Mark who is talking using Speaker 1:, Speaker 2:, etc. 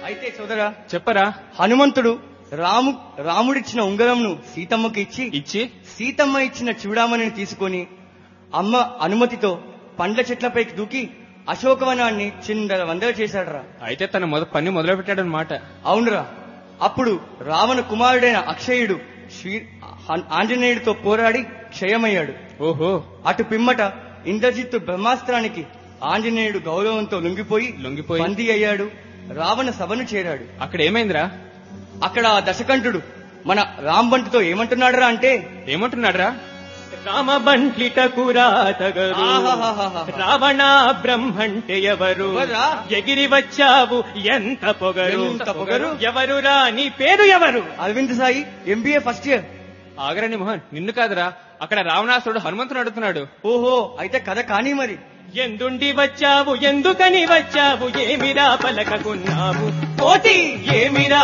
Speaker 1: అయితే సోదరా
Speaker 2: చెప్పరా
Speaker 1: హనుమంతుడు రాము రాముడిచ్చిన ఉంగరంను సీతమ్మకి ఇచ్చి
Speaker 2: ఇచ్చి
Speaker 1: సీతమ్మ ఇచ్చిన చూడామణిని తీసుకొని అమ్మ అనుమతితో పండ్ల చెట్లపైకి దూకి అశోకవనాన్ని చిందర వందర చేశాడరా
Speaker 2: అయితే తన మొద పని మొదలు పెట్టాడనమాట
Speaker 1: అవునురా అప్పుడు రావణ కుమారుడైన అక్షయుడు శ్రీ ఆం- ఆంజనేయుడితో పోరాడి క్షయమయ్యాడు
Speaker 2: ఓహో
Speaker 1: అటు పిమ్మట ఇంద్రజిత్తు బ్రహ్మాస్త్రానికి ఆంజనేయుడు గౌరవంతో లొంగిపోయి
Speaker 2: లొంగిపోయి.
Speaker 1: బందీ అయ్యాడు రావణ సభను చేరాడు
Speaker 2: అక్కడ ఏమైందిరా
Speaker 1: అక్కడ ఆ దశకంఠుడు మన రాంబంటితో ఏమంటున్నాడురా అంటే
Speaker 2: ఏమంటున్నాడురా
Speaker 3: రామ బంట్లిటకురాతగరు
Speaker 1: ఆహాహాహాహా.
Speaker 3: రావణ బ్రహ్మంటే ఎవరు
Speaker 1: ఎవర్రా?
Speaker 3: ఎగిరి వచ్చావు ఎంత పొగరు
Speaker 1: ఎంత పొగరు?
Speaker 3: ఎవరురా నీ పేరు ఎవరు
Speaker 1: Aravind Sai MBA first year
Speaker 2: ఆగరణి మోహన్ నిన్ను కాదురా అక్కడ రావణాసురుడు హనుమంతుడు అడుగుతున్నాడు
Speaker 1: ఓహో అయితే కథ కానీ మరి
Speaker 3: ఎందుండి వచ్చావు ఎందుకని వచ్చావు ఏమిరా పలకకున్నావు కోటి ఏమిరా